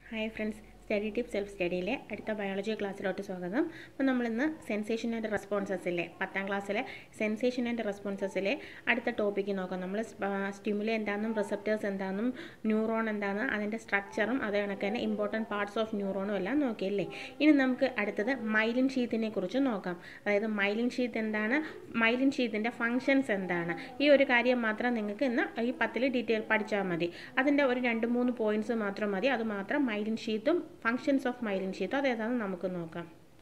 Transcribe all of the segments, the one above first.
hi friends study tip self സ്റ്റഡിയിലെ അടുത്ത biology ക്ലാസ്സിലോട്ട് സ്വാഗതം അപ്പോൾ നമ്മളിന്ന് സെൻസേഷൻ ആൻഡ് റെസ്പോൺസസിലെ പത്താം ക്ലാസ്സിലെ സെൻസേഷൻ ആൻഡ് റെസ്പോൺസസിലെ അടുത്ത ടോപ്പിക്ക് നോക്കാം നമ്മൾ സ്റ്റിമുല എന്താണെന്നും റിസപ്റ്റേഴ്സ് എന്താണെന്നും ന്യൂറോൺ എന്താണെന്ന് അതിൻ്റെ സ്ട്രക്ചറും അതേ കണക്ക് തന്നെ ഇമ്പോർട്ടൻറ്റ് പാർട്സ് ഓഫ് ന്യൂറോണും എല്ലാം നോക്കിയല്ലേ ഇനി നമുക്ക് അടുത്തത് മൈലിൻ ഷീത്തിനെ കുറിച്ച് നോക്കാം അതായത് മൈലിൻ ഷീത്ത് എന്താണ് മൈലിൻ ഷീത്തിൻ്റെ ഫങ്ഷൻസ് എന്താണ് ഈ ഒരു കാര്യം മാത്രം നിങ്ങൾക്ക് ഇന്ന് ഈ പത്തിൽ ഡീറ്റെയിൽ പഠിച്ചാൽ മതി അതിൻ്റെ ഒരു രണ്ട് മൂന്ന് പോയിന്റ്സ് മാത്രം മതി അത് മാത്രം മൈലിൻ ഷീത്തും ഫങ്ഷൻസ് ഓഫ് മൈലിൻ ഷീത്തും അതേതാണെന്ന് നമുക്ക് നോക്കാം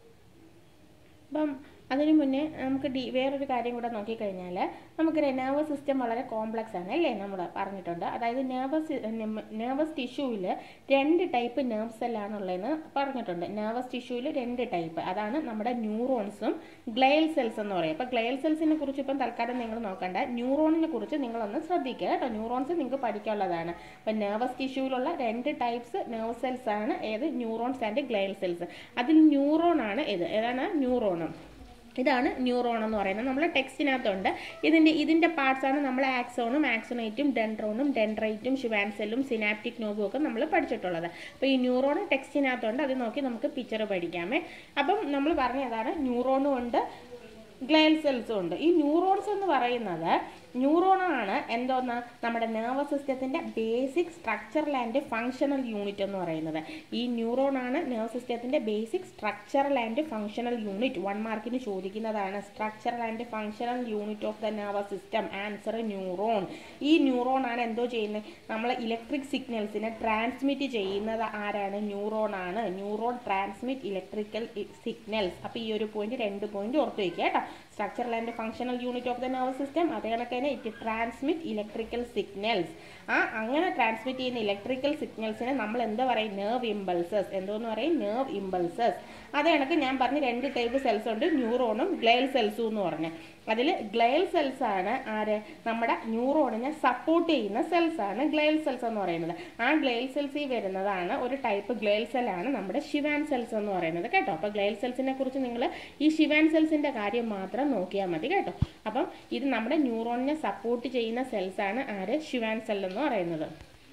അപ്പം അതിനു മുന്നേ നമുക്ക് ഡി വേറൊരു കാര്യം കൂടെ നോക്കിക്കഴിഞ്ഞാൽ നമുക്കറിയാം നെർവസ് സിസ്റ്റം വളരെ കോംപ്ലക്സ് ആണ് അല്ലേ നമ്മൾ പറഞ്ഞിട്ടുണ്ട് അതായത് നെർവസ് നെർവസ് ടിഷ്യൂവിൽ രണ്ട് ടൈപ്പ് നെർവ് സെല്ലാണുള്ളതെന്ന് പറഞ്ഞിട്ടുണ്ട് നെർവസ് ടിഷ്യൂവിൽ രണ്ട് ടൈപ്പ് അതാണ് നമ്മുടെ ന്യൂറോൺസും ഗ്ലയൽ സെൽസ് എന്ന് പറയും അപ്പോൾ ഗ്ലയൽ സെൽസിനെ കുറിച്ച് ഇപ്പം തൽക്കാലം നിങ്ങൾ നോക്കണ്ട ന്യൂറോണിനെ കുറിച്ച് നിങ്ങളൊന്ന് ശ്രദ്ധിക്കുക കേട്ടോ ന്യൂറോൺസ് നിങ്ങൾക്ക് പഠിക്കാനുള്ളതാണ് അപ്പം നെർവസ് ടിഷ്യൂവിലുള്ള രണ്ട് ടൈപ്സ് നെർവ് സെൽസ് ആണ് ഏത് ന്യൂറോൺസ് ആൻഡ് ഗ്ലയൽ സെൽസ് അതിൽ ന്യൂറോൺ ആണ് ഇത് ഏതാണ് ന്യൂറോണും ഇതാണ് ന്യൂറോൺ എന്ന് പറയുന്നത് നമ്മൾ ടെക്സ്റ്റിനകത്തുണ്ട് ഇതിൻ്റെ ഇതിൻ്റെ പാർട്സാണ് നമ്മൾ ആക്സോണും ആക്സോണൈറ്റും ഡെൻഡ്രോണും ഡെൻഡ്രൈറ്റും ഷിവാൻസെല്ലും സിനാപ്റ്റിക് നോബും ഒക്കെ നമ്മൾ പഠിച്ചിട്ടുള്ളത് അപ്പോൾ ഈ ന്യൂറോൺ ടെക്സ്റ്റിനകത്തുണ്ട് അത് നോക്കി നമുക്ക് പിക്ചർ പഠിക്കാമേ അപ്പം നമ്മൾ പറഞ്ഞതാണ് ന്യൂറോണും ഉണ്ട് ഗ്ലയൽ സെൽസും ഉണ്ട് ഈ ന്യൂറോൺസ് എന്ന് പറയുന്നത് ന്യൂറോണാണ് എന്തോന്ന് നമ്മുടെ നെർവസ് സിസ്റ്റത്തിൻ്റെ basic structural and functional unit എന്ന് പറയുന്നത് ഈ ന്യൂറോൺ ആണ് നെർവ് സിസ്റ്റത്തിൻ്റെ basic structural and functional unit one മാർക്കിന് ചോദിക്കുന്നതാണ് structural and functional unit of the nervous system answer neuron ഈ ന്യൂറോൺ ആണ് എന്തോ ചെയ്യുന്നത് നമ്മൾ ഇലക്ട്രിക് സിഗ്നൽസിനെ ട്രാൻസ്മിറ്റ് ചെയ്യുന്നത് ആരാണ് ന്യൂറോൺ ആണ് ന്യൂറോൺ ട്രാൻസ്മിറ്റ് ഇലക്ട്രിക്കൽ സിഗ്നൽസ് അപ്പോൾ ഈ ഒരു പോയിന്റ് രണ്ട് പോയിന്റ് ഓർത്ത് വയ്ക്കുക കേട്ടോ structural and functional unit of the nervous system അതേ കണക്ക് തന്നെ ഇറ്റ് ട്രാൻസ്മിറ്റ് ഇലക്ട്രിക്കൽ സിഗ്നൽസ് ആ അങ്ങനെ ട്രാൻസ്മിറ്റ് ചെയ്യുന്ന ഇലക്ട്രിക്കൽ സിഗ്നൽസിനെ നമ്മൾ എന്താ പറയും നെർവ് ഇമ്പൾസസ് എന്തോന്ന് പറയും നെർവ് ഇമ്പൾസസ് അതേ കണക്ക് ഞാൻ പറഞ്ഞ രണ്ട് ടൈപ്പ് സെൽസ് ഉണ്ട് ന്യൂറോണും ഗ്ലയൽ സെൽസും എന്ന് പറഞ്ഞ് അതിൽ ഗ്ലയൽ സെൽസ് ആണ് ആര് നമ്മുടെ ന്യൂറോണിനെ സപ്പോർട്ട് ചെയ്യുന്ന സെൽസ് ആണ് ഗ്ലയൽ സെൽസ് എന്ന് പറയുന്നത് ആ ഗ്ലയൽ സെൽസിൽ വരുന്നതാണ് ഒരു ടൈപ്പ് ഗ്ലയൽ സെല്ലാണ് നമ്മുടെ ഷിവാൻ സെൽസ് എന്ന് പറയുന്നത് കേട്ടോ അപ്പോൾ ഗ്ലയൽ സെൽസിനെ കുറിച്ച് നിങ്ങൾ ഈ ഷിവാൻ സെൽസിൻ്റെ കാര്യം മാത്രം നോക്കിയാൽ മതി കേട്ടോ അപ്പം ഇത് നമ്മുടെ ന്യൂറോണിനെ സപ്പോർട്ട് ചെയ്യുന്ന സെൽസ് ആണ് ആര് ഷിവാൻ സെൽ എന്ന് പറയുന്നത്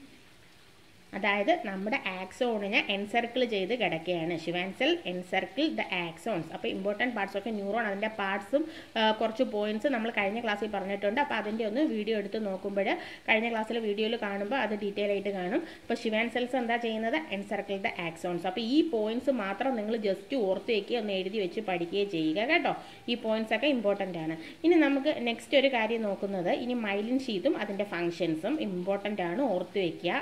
അതായത് നമ്മുടെ ആക്സോണിനെ എൻസർക്കിൾ ചെയ്ത് കിടക്കുകയാണ് ഷിവാൻസെൽ എൻസർക്കിൾ ദ ആക്സോൺസ് അപ്പോൾ ഇമ്പോർട്ടൻറ്റ് പാർട്സ് ഓഫ് ന്യൂറോൺ അതിൻ്റെ പാർട്സും കുറച്ച് പോയിന്റ്സ് നമ്മൾ കഴിഞ്ഞ ക്ലാസ്സിൽ പറഞ്ഞിട്ടുണ്ട് അപ്പോൾ അതിൻ്റെ ഒന്ന് വീഡിയോ എടുത്ത് നോക്കുമ്പോൾ കഴിഞ്ഞ ക്ലാസ്സിൽ വീഡിയോയിൽ കാണുമ്പോൾ അത് ഡീറ്റെയിൽ ആയിട്ട് കാണും അപ്പോൾ ഷിവാൻ സെൽസ് എന്താ ചെയ്യുന്നത് എൻസർക്കിൾ ദ ആക്സോൺസ് അപ്പോൾ ഈ പോയിന്റ്സ് മാത്രം നിങ്ങൾ ജസ്റ്റ് ഓർത്ത് വയ്ക്കുക ഒന്ന് എഴുതി വെച്ച് പഠിക്കുകയും ചെയ്യുക കേട്ടോ ഈ പോയിന്റ്സ് ഒക്കെ ഇമ്പോർട്ടൻ്റ് ആണ് ഇനി നമുക്ക് നെക്സ്റ്റ് ഒരു കാര്യം നോക്കുന്നത് ഇനി മൈലിൻ ഷീത്തും അതിൻ്റെ ഫങ്ഷൻസും ഇമ്പോർട്ടൻ്റ് ആണ് ഓർത്ത് വയ്ക്കുക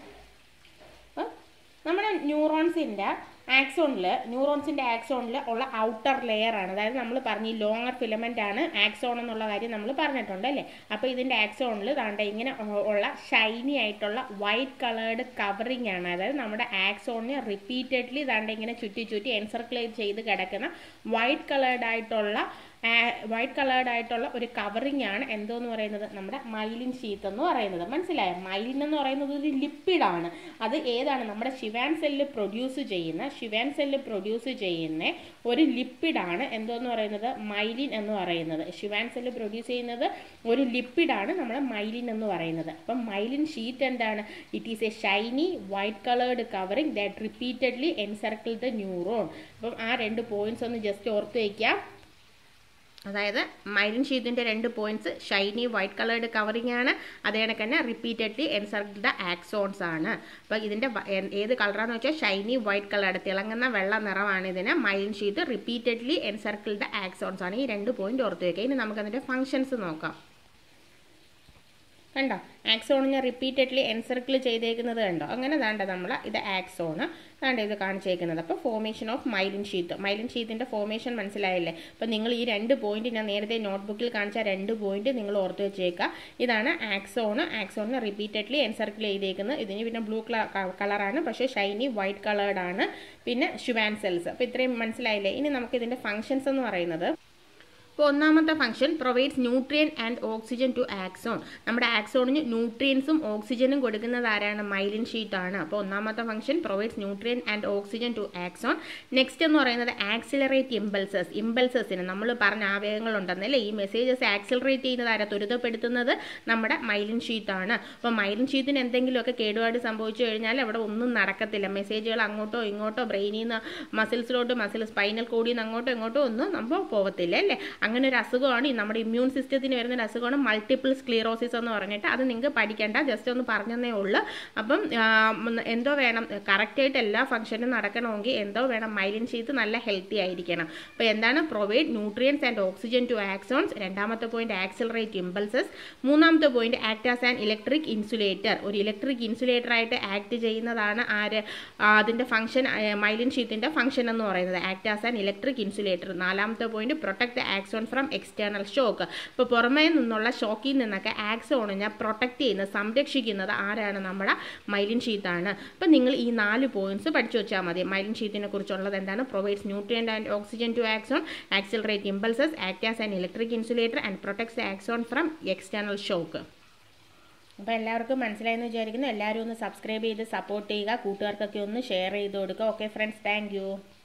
നമ്മുടെ ന്യൂറോൺസിൻ്റെ ആക്സോണിൽ ന്യൂറോൺസിൻ്റെ ആക്സോണിൽ ഉള്ള ഔട്ടർ ലെയർ ആണ് അതായത് നമ്മൾ പറഞ്ഞ ഈ ലോങ്ങർ ഫിലമെൻ്റ് ആണ് ആക്സോൺ എന്നുള്ള കാര്യം നമ്മൾ പറഞ്ഞിട്ടുണ്ട് അല്ലേ അപ്പോൾ ഇതിൻ്റെ ആക്സോണിൽ താണ്ട ഇങ്ങനെ ഉള്ള ഷൈനി ആയിട്ടുള്ള വൈറ്റ് കളേർഡ് കവറിങ് ആണ് അതായത് നമ്മുടെ ആക്സോണിനെ റിപ്പീറ്റഡ്ലി താണ്ട ഇങ്ങനെ ചുറ്റി ചുറ്റി എൻസർക്കുലേറ്റ് ചെയ്ത് കിടക്കുന്ന വൈറ്റ് കളേർഡ് ആയിട്ടുള്ള വൈറ്റ് കളേർഡ് ആയിട്ടുള്ള ഒരു കവറിങ് ആണ് എന്തോന്ന് പറയുന്നത് നമ്മുടെ മൈലിൻ ഷീത്ത് എന്ന് പറയുന്നത് മനസ്സിലായോ മൈലിൻ എന്ന് പറയുന്നത് ഒരു ലിപ്പിഡാണ് അത് ഏതാണ് നമ്മുടെ ഷിവാൻ സെല്ല് പ്രൊഡ്യൂസ് ചെയ്യുന്ന ഷിവാൻ സെല്ല് പ്രൊഡ്യൂസ് ചെയ്യുന്ന ഒരു ലിപ്പിഡാണ് എന്തോന്ന് പറയുന്നത് മൈലിൻ എന്ന് പറയുന്നത് ഷിവാൻ സെല്ല് പ്രൊഡ്യൂസ് ചെയ്യുന്നത് ഒരു ലിപ്പിഡാണ് നമ്മുടെ മൈലിൻ എന്ന് പറയുന്നത് അപ്പം മൈലിൻ ഷീറ്റ് എന്താണ് it is a shiny white coloured covering that repeatedly encircle the neuron അപ്പം ആ രണ്ട് പോയിന്റ്സ് ഒന്ന് ജസ്റ്റ് ഓർത്ത് വയ്ക്കുക അതായത് മൈലിൻ ഷീറ്റിൻ്റെ രണ്ട് points shiny white coloured covering ആണ് അതേ കണക്ക് തന്നെ റിപ്പീറ്റഡ്ലി എൻസർക്കിൾഡ് ആക്സോൺസ് ആണ് അപ്പോൾ ഇതിൻ്റെ ഏത് കളറാന്ന് വെച്ചാൽ ഷൈനി വൈറ്റ് കളേർഡ് തിളങ്ങുന്ന വെള്ള നിറമാണ് ഇതിന് myelin sheet repeatedly encircled axons ആണ് ഈ രണ്ട് പോയിന്റ് ഓർത്ത് വയ്ക്കുക ഇനി നമുക്ക് അതിൻ്റെ ഫങ്ഷൻസ് നോക്കാം കണ്ടോ ആക്സോണിനെ റിപ്പീറ്റഡ്ലി എൻസർക്കിൾ ചെയ്തേക്കുന്നത് കണ്ടോ അങ്ങനെ വേണ്ട നമ്മൾ ഇത് ആക്സോണ് വേണ്ട ഇത് കാണിച്ചേക്കുന്നത് അപ്പോൾ formation of myelin sheath myelin ഷീത്തിൻ്റെ ഫോർമേഷൻ മനസ്സിലായില്ലേ അപ്പോൾ നിങ്ങൾ ഈ രണ്ട് പോയിന്റ് ഞാൻ നേരത്തെ നോട്ട്ബുക്കിൽ കാണിച്ച രണ്ട് പോയിന്റ് നിങ്ങൾ ഓർത്ത് വെച്ചേക്കുക ഇതാണ് ആക്സോണ് ആക്സോണിനെ റിപ്പീറ്റഡ്ലി എൻസർക്കിൾ ചെയ്തേക്കുന്നത് ഇതിന് പിന്നെ ബ്ലൂ കളറാണ് പക്ഷേ ഷൈനി വൈറ്റ് കളേർഡ് ആണ് പിന്നെ ഷുവാൻ സെൽസ് അപ്പോൾ ഇത്രയും മനസ്സിലായില്ലേ ഇനി നമുക്ക് ഇതിൻ്റെ ഫങ്ഷൻസ് എന്ന് പറയുന്നത് അപ്പോൾ ഒന്നാമത്തെ function provides nutrient and oxygen to axon നമ്മുടെ ആക്സോണിന് ന്യൂട്രിയൻസും ഓക്സിജനും കൊടുക്കുന്നത് ആരാണ് മൈലിൻ ഷീറ്റ് ആണ് അപ്പോൾ ഒന്നാമത്തെ function provides nutrient and oxygen to axon next എന്ന് പറയുന്നത് ആക്സിലറേറ്റ് ഇമ്പൾസസ് ഇമ്പൾസസിന് നമ്മൾ പറഞ്ഞ ആവേഗങ്ങളുണ്ടെന്നല്ലേ ഈ മെസ്സേജസ് ആക്സിലറേറ്റ് ചെയ്യുന്നത് ആരാ ത്വരിതപ്പെടുത്തുന്നത് നമ്മുടെ മൈലിൻ ഷീറ്റ് ആണ് അപ്പോൾ മൈലിൻ ഷീറ്റിന് എന്തെങ്കിലുമൊക്കെ കേടുപാട് സംഭവിച്ചു കഴിഞ്ഞാൽ അവിടെ ഒന്നും നടക്കത്തില്ല മെസ്സേജുകൾ അങ്ങോട്ടോ ഇങ്ങോട്ടോ ബ്രെയിനിൽ നിന്ന് മസിൽസിലോട്ട് മസിൽ സ്പൈനൽ കോഡിൽ നിന്ന് അങ്ങോട്ടോ ഇങ്ങോട്ടോ ഒന്നും നമ്മൾ പോകത്തില്ല അല്ലേ അങ്ങനെ ഒരു അസുഖമാണ് ഈ നമ്മുടെ ഇമ്മ്യൂൺ സിസ്റ്റത്തിന് വരുന്ന ഒരു അസുഖമാണ് മൾട്ടിപ്പിൾ സ്ക്ലീറോസിസ് എന്ന് പറഞ്ഞിട്ട് അത് നിങ്ങൾക്ക് പഠിക്കേണ്ട ജസ്റ്റ് ഒന്ന് പറഞ്ഞതേ ഉള്ളൂ അപ്പം എന്തോ വേണം കറക്റ്റായിട്ട് എല്ലാ ഫംഗ്ഷനും നടക്കണമെങ്കിൽ എന്തോ വേണം മൈലിൻ ഷീത്ത് നല്ല ഹെൽത്തി ആയിരിക്കണം അപ്പോൾ എന്താണ് provide nutrients and oxygen to axons രണ്ടാമത്തെ പോയിന്റ് ആക്സിലറേറ്റ് ഇമ്പൾസസ് മൂന്നാമത്തെ point act as an electric insulator ഒരു ഇലക്ട്രിക് ഇൻസുലേറ്റർ ആയിട്ട് ആക്ട് ചെയ്യുന്നതാണ് ആര് അതിൻ്റെ ഫംഗ്ഷൻ മൈലിൻ ഷീറ്റിൻ്റെ ഫംഗ്ഷൻ എന്ന് പറയുന്നത് act as an electric insulator നാലാമത്തെ point protect axon from external shock ഇപ്പോൾ പുറമേ നിന്നുള്ള ഷോക്കിൽ നിന്നൊക്കെ ആക്സോണിനെ പ്രൊട്ടക്ട് ചെയ്യുന്നത് സംരക്ഷിക്കുന്നത് ആരാണ് നമ്മുടെ മൈലിൻ ഷീറ്റാണ് അപ്പം നിങ്ങൾ ഈ നാല് പോയിന്റ്സ് പഠിച്ചു വെച്ചാൽ മതി മൈലിൻ ഷീറ്റിനെ കുറിച്ചുള്ളത് എന്താണ് provides nutrient and oxygen to axon accelerate impulses act as an electric insulator and protects axon from external shock അപ്പോൾ എല്ലാവർക്കും മനസ്സിലായെന്ന് വിചാരിക്കുന്നു എല്ലാവരും ഒന്ന് സബ്സ്ക്രൈബ് ചെയ്ത് സപ്പോർട്ട് ചെയ്യുക കൂട്ടുകാർക്കൊക്കെ ഒന്ന് ഷെയർ ചെയ്ത് കൊടുക്കുക ഓക്കെ ഫ്രണ്ട്സ് താങ്ക്